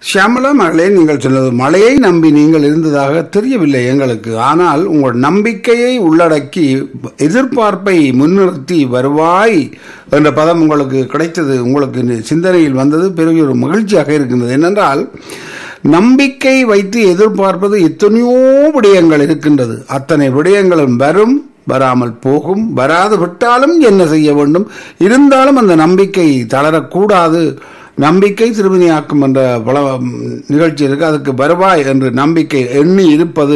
ஷியாமலா மகளே நீங்கள் சொன்னது மழையை நம்பி நீங்கள் இருந்ததாக தெரியவில்லை எங்களுக்கு ஆனால் உங்கள் நம்பிக்கையை உள்ளடக்கி எதிர்பார்ப்பை முன்னிறுத்தி வருவாய் என்ற பதம் உங்களுக்கு கிடைத்தது உங்களுக்கு சிந்தனையில் வந்தது பெரிய ஒரு மகிழ்ச்சியாக இருக்கின்றது என்னென்றால் நம்பிக்கை வைத்து எதிர்பார்ப்பது எத்தனையோ விடயங்கள் இருக்கின்றது அத்தனை விடயங்களும் வரும் வராமல் போகும் வராது விட்டாலும் என்ன செய்ய வேண்டும் இருந்தாலும் அந்த நம்பிக்கை தளரக்கூடாது நம்பிக்கை திருமணியாக்கும் என்ற பல நிகழ்ச்சி இருக்கு அதுக்கு வருவாய் என்று நம்பிக்கை எண்ணி இருப்பது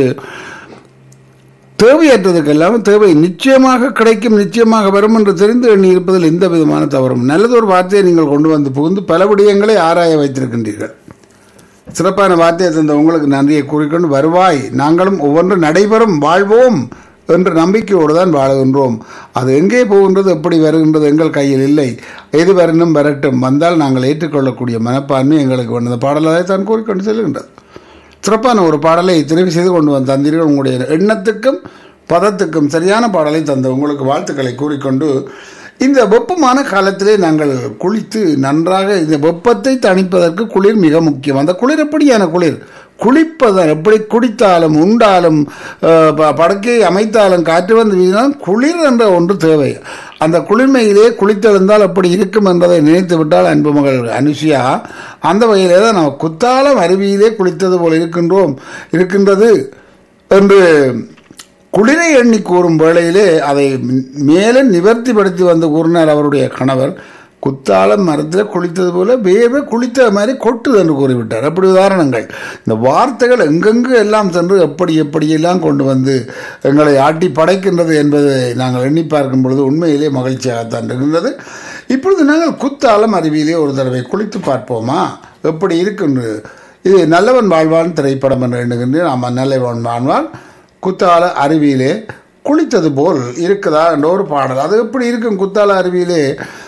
தேவையற்றதுக்கெல்லாம் தேவை நிச்சயமாக கிடைக்கும் நிச்சயமாக வரும் என்று தெரிந்து எண்ணி இருப்பதில் எந்த விதமான தவறும் நல்லதொரு வார்த்தையை நீங்கள் கொண்டு வந்து புகுந்து பல விடயங்களை ஆராய வைத்திருக்கின்றீர்கள் சிறப்பான வார்த்தையை தந்த உங்களுக்கு நன்றியை கூறிக்கொண்டு வருவாய் நாங்களும் ஒவ்வொன்று நடைபெறும் வாழ்வோம் என்ற நம்பிக்கையோடு தான் வாழுகின்றோம் அது எங்கே போகின்றது எப்படி வருகின்றது எங்கள் கையில் இல்லை எது வரணும் வரட்டும் வந்தால் நாங்கள் ஏற்றுக்கொள்ளக்கூடிய மனப்பான்மை எங்களுக்கு வந்தது பாடலாக தான் கூறிக்கொண்டு செல்கின்றது சிறப்பான ஒரு பாடலை தெரிவு செய்து கொண்டு வந்து தந்தீர்கள் உங்களுடைய எண்ணத்துக்கும் பதத்துக்கும் சரியான பாடலை தந்த உங்களுக்கு வாழ்த்துக்களை கூறிக்கொண்டு இந்த வெப்பமான காலத்திலே நாங்கள் குளித்து நன்றாக இந்த வெப்பத்தை தணிப்பதற்கு குளிர் மிக முக்கியம் அந்த குளிர் எப்படியான குளிர் குளிப்பதன் எப்படி குடித்தாலும் உண்டாலும் படக்கையை அமைத்தாலும் காற்று வந்து வீசினாலும் குளிர் என்ற ஒன்று தேவை அந்த குளிர்மையிலே குளித்தெழுந்தால் அப்படி இருக்கும் என்பதை நினைத்து விட்டால் அன்பு மகள் அனுஷியா அந்த வகையிலே தான் நாம் குத்தாலம் அருவியிலே குளித்தது போல் இருக்கின்றோம் இருக்கின்றது என்று குளிரை எண்ணி கூறும் வேளையிலே அதை மேலே நிவர்த்திப்படுத்தி வந்து கூறினார் அவருடைய கணவர் குத்தாலம் மரத்தில் குளித்தது போல வேர்வை குளித்த மாதிரி கொட்டுது என்று கூறிவிட்டார் அப்படி உதாரணங்கள் இந்த வார்த்தைகள் எங்கெங்கு எல்லாம் சென்று எப்படி எப்படியெல்லாம் கொண்டு வந்து எங்களை ஆட்டி படைக்கின்றது என்பதை நாங்கள் எண்ணி பார்க்கும் பொழுது உண்மையிலே மகிழ்ச்சியாகத்தான் இருக்கின்றது இப்பொழுது நாங்கள் குத்தாலம் அருவியிலே ஒரு தடவை குளித்து பார்ப்போமா எப்படி இருக்குன்னு இது நல்லவன் வாழ்வான் திரைப்படம் என்று எண்ணுகின்றேன் ஆமாம் நல்லவன் வாழ்வான் குத்தால அருவியிலே குளித்தது போல் இருக்குதா என்ற ஒரு பாடல் அது எப்படி இருக்கும் குத்தால அருவியிலே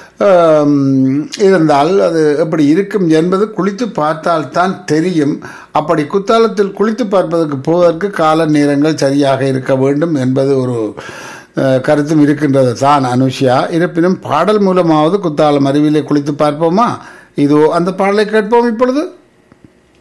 இருந்தால் அது எப்படி இருக்கும் என்பது குளித்து பார்த்தால் தான் தெரியும் அப்படி குத்தாலத்தில் குளித்து பார்ப்பதற்கு போவதற்கு கால நேரங்கள் சரியாக இருக்க வேண்டும் என்பது ஒரு கருத்தும் இருக்கின்றது தான் அனுஷியா இருப்பினும் பாடல் மூலமாவது குத்தாலம் அருவியிலே குளித்து பார்ப்போமா இதோ அந்த பாடலை கேட்போம் இப்பொழுது